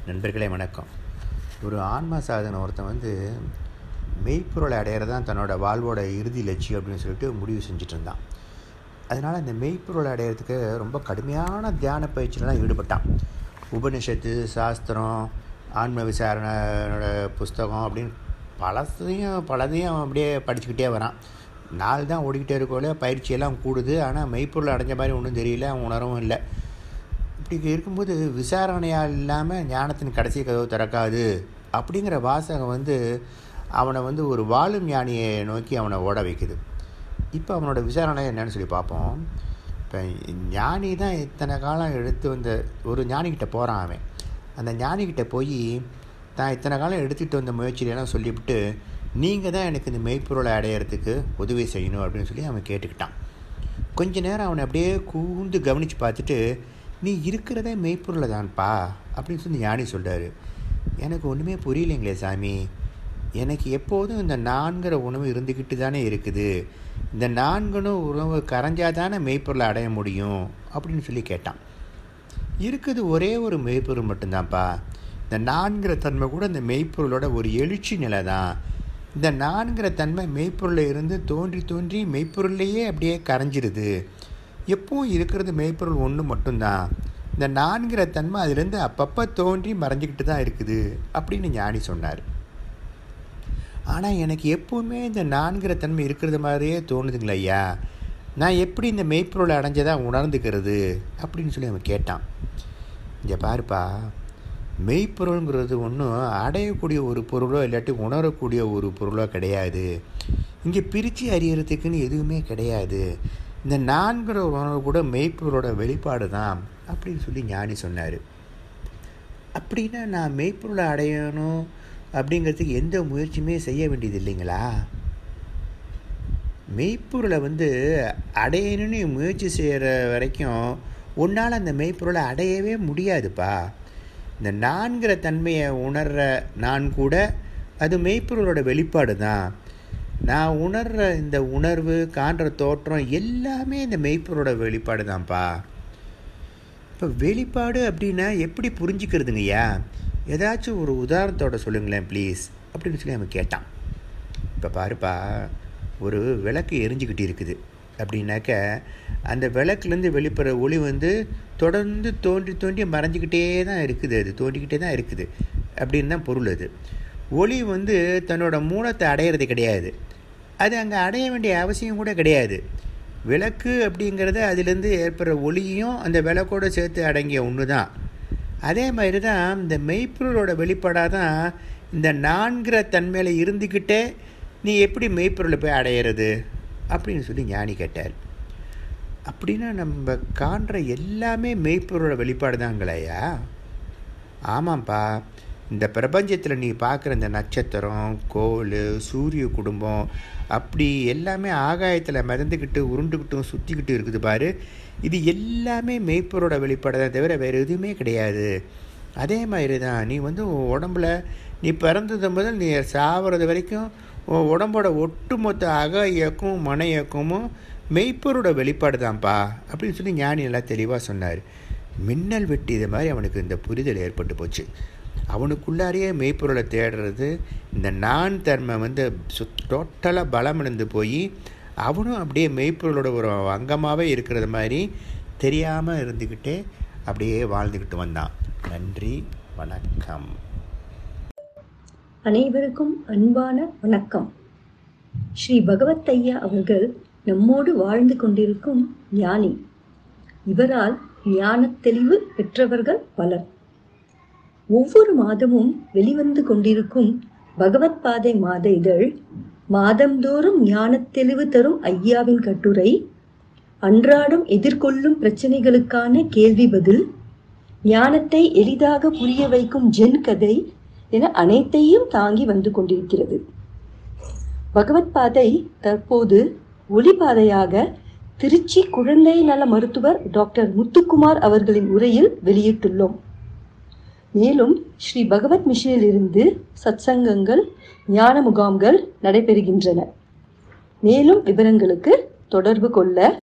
நண்பர்களே வணக்கம் ஒரு ஆன்ம சாதனை ஒருத்தன் வந்து மெய்ப்பொருளை அடையிறது தான் தன்னோட வாழ்வோட இறுதி லட்சியம் அப்படின்னு சொல்லிட்டு முடிவு செஞ்சுட்டு இருந்தான் அதனால் இந்த மெய்ப்பொருளை அடையிறதுக்கு ரொம்ப கடுமையான தியான பயிற்சியிலலாம் ஈடுபட்டான் உபனிஷத்து சாஸ்திரம் ஆன்ம விசாரணோட புஸ்தகம் அப்படின்னு பலத்தையும் பலதையும் அவன் அப்படியே படிச்சுக்கிட்டே வரான் நாள் தான் ஓடிக்கிட்டே இருக்கோல பயிற்சியெல்லாம் கூடுது ஆனால் மெய்ப்பொருள் அடைஞ்ச மாதிரி ஒன்றும் தெரியல அவன் உணரவும் இல்லை இப்படி இருக்கும்போது விசாரணையாக இல்லாமல் ஞானத்தின் கடைசி கதவு திறக்காது அப்படிங்கிற வாசகம் வந்து அவனை வந்து ஒரு வாழும் ஞானியை நோக்கி அவனை ஓட வைக்குது இப்போ அவனோட விசாரணை என்னன்னு சொல்லி பார்ப்போம் இப்போ ஞானி தான் இத்தனை காலம் எடுத்து வந்த ஒரு ஞானிக்கிட்ட போகிறான் அவன் அந்த ஞானிக்கிட்ட போய் தான் இத்தனை காலம் எடுத்துகிட்டு வந்த முயற்சியிலலாம் சொல்லிவிட்டு நீங்கள் தான் எனக்கு இந்த மெய்ப்பொருளை அடையிறதுக்கு உதவி செய்யணும் அப்படின்னு சொல்லி அவன் கேட்டுக்கிட்டான் கொஞ்ச நேரம் அவனை அப்படியே கூந்து கவனித்து பார்த்துட்டு நீ இருக்கிறதே மெய்ப்பொருளை தான்ப்பா அப்படின்னு சொல்லி ஞானி சொல்கிறாரு எனக்கு ஒன்றுமே புரியலைங்களே சாமி எனக்கு எப்போதும் இந்த நான்கிற உணவு இருந்துக்கிட்டு தானே இருக்குது இந்த நான்குணும் உணவு கரைஞ்சால் தானே மெய்ப்பொருளை அடைய முடியும் அப்படின்னு சொல்லி கேட்டான் இருக்குது ஒரே ஒரு மெய்ப்பொருள் மட்டும்தான்ப்பா இந்த நான்கிற தன்மை கூட இந்த மெய்ப்பொருளோட ஒரு எழுச்சி நிலை தான் இந்த நான்கிற தன்மை மெய்ப்பொருளில் இருந்து தோன்றி தோன்றி மெய்ப்பொருள்லேயே அப்படியே கரைஞ்சிருது எப்பவும் இருக்கிறது மெய்ப்பொருள் ஒன்று மட்டும்தான் இந்த நான்கிற தன்மை அதுலேருந்து அப்பப்போ தோன்றி மறைஞ்சிக்கிட்டு தான் இருக்குது அப்படின்னு ஞானி சொன்னார் ஆனால் எனக்கு எப்போவுமே இந்த நான்கிற தன்மை இருக்கிறது மாதிரியே தோணுதுங்களா ஐயா நான் எப்படி இந்த மெய்ப்பொருளை அடைஞ்சதாக உணர்ந்துக்கிறது அப்படின்னு சொல்லி அவன் கேட்டான் இங்கே பாருப்பா மெய்ப்பொருளுங்கிறது ஒன்றும் அடையக்கூடிய ஒரு பொருளோ இல்லாட்டி உணரக்கூடிய ஒரு பொருளோ கிடையாது இங்கே பிரித்து அறியறதுக்குன்னு எதுவுமே கிடையாது இந்த நான்கிற உணர்வு கூட மெய்ப்பொருளோட வெளிப்பாடு தான் அப்படின்னு சொல்லி ஞானி சொன்னார் அப்படின்னா நான் மெய்ப்பொருளை அடையணும் அப்படிங்கிறதுக்கு எந்த முயற்சியுமே செய்ய வேண்டியது இல்லைங்களா மெய்ப்பொருளை வந்து அடையணும்னு முயற்சி செய்கிற வரைக்கும் உன்னால் அந்த மெய்ப்பொருளை அடையவே முடியாதுப்பா இந்த நான்கிற தன்மையை உணர்கிற நான் கூட அது மெய்ப்பொருளோட வெளிப்பாடு தான் நான் உணர்கிற இந்த உணர்வு காண்ற தோற்றம் எல்லாமே இந்த மெய்ப்பொருளோட வெளிப்பாடு தான்ப்பா இப்போ வெளிப்பாடு அப்படின்னா எப்படி புரிஞ்சுக்கிறதுங்கய்யா ஏதாச்சும் ஒரு உதாரணத்தோட சொல்லுங்களேன் ப்ளீஸ் அப்படின்னு சொல்லி அவன் கேட்டான் இப்போ பாருப்பா ஒரு விளக்கு எரிஞ்சுக்கிட்டு இருக்குது அப்படின்னாக்க அந்த விளக்குலேருந்து வெளிப்படுற ஒளி வந்து தொடர்ந்து தோன்றி தோன்றி மறைஞ்சிக்கிட்டே தான் இருக்குது அது தோண்டிக்கிட்டே தான் இருக்குது அப்படின்னு தான் பொருள் அது ஒளி வந்து தன்னோட மூலத்தை அடையிறது கிடையாது அது அங்கே அடைய வேண்டிய அவசியம் கூட கிடையாது விளக்கு அப்படிங்கிறது அதுலேருந்து ஏற்படுற ஒளியும் அந்த விளக்கோடு சேர்த்து அடங்கிய ஒன்று தான் அதே மாதிரி தான் இந்த மெய்ப்பொருளோட வெளிப்பாடாக தான் இந்த நான்கிற தன்மையில் இருந்துக்கிட்டே நீ எப்படி மெய்ப்பொருளை போய் அடையிறது அப்படின்னு சொல்லி ஞானி கேட்டார் அப்படின்னா நம்ம காண்ற எல்லாமே மெய்ப்பொருளோட வெளிப்பாடு தாங்களையா ஆமாம்ப்பா இந்த பிரபஞ்சத்தில் நீ பார்க்குற இந்த நட்சத்திரம் கோள் சூரிய குடும்பம் அப்படி எல்லாமே ஆகாயத்தில் மிதந்துக்கிட்டு உருண்டுக்கிட்டும் சுற்றிக்கிட்டு இருக்குது பாரு இது எல்லாமே மெய்ப்பொருளோட வெளிப்பாடு தான் தவிர வேறு எதுவுமே கிடையாது அதே மாதிரி தான் நீ வந்து உன் உடம்புல நீ பிறந்தது முதல் நீ சாவது வரைக்கும் உன் உடம்போட ஒட்டுமொத்த அக இயக்கம் மன இயக்கமும் மெய்ப்பொருளோட வெளிப்பாடு தான்ப்பா அப்படின்னு சொல்லி ஞானி எல்லாம் தெளிவாக சொன்னார் மின்னல் வெட்டி இது மாதிரி அவனுக்கு இந்த புரிதல் ஏற்பட்டு போச்சு அவனுக்குள்ளாரையே மெய்ப்பொருளை தேடுறது இந்த நான் தன்மை வந்து சு டோட்டலாக பலமிழந்து போய் அவனும் அப்படியே மெய்ப்பொருளோட ஒரு அங்கமாகவே இருக்கிறது மாதிரி தெரியாமல் இருந்துக்கிட்டே அப்படியே வாழ்ந்துக்கிட்டு வந்தான் நன்றி வணக்கம் அனைவருக்கும் அன்பான வணக்கம் ஸ்ரீ பகவத் ஐயா அவர்கள் நம்மோடு வாழ்ந்து கொண்டிருக்கும் ஞானி இவரால் ஞானத் தெளிவு பெற்றவர்கள் பலர் ஒவ்வொரு மாதமும் வெளிவந்து கொண்டிருக்கும் பகவத் பாதை மாத இதழ் மாதந்தோறும் ஞானத் தெளிவு தரும் ஐயாவின் கட்டுரை அன்றாடம் எதிர்கொள்ளும் பிரச்சனைகளுக்கான கேள்வி பதில் ஞானத்தை எளிதாக புரிய வைக்கும் ஜென் கதை என அனைத்தையும் தாங்கி வந்து கொண்டிருக்கிறது பகவத் பாதை தற்போது ஒளிபாதையாக திருச்சி குழந்தை நல மருத்துவர் டாக்டர் முத்துக்குமார் அவர்களின் உரையில் வெளியிட்டுள்ளோம் மேலும் ஸ்ரீ பகவத் மிஷனில் இருந்து சத்சங்கங்கள் ஞான முகாம்கள் நடைபெறுகின்றன மேலும் விவரங்களுக்கு தொடர்பு கொள்ள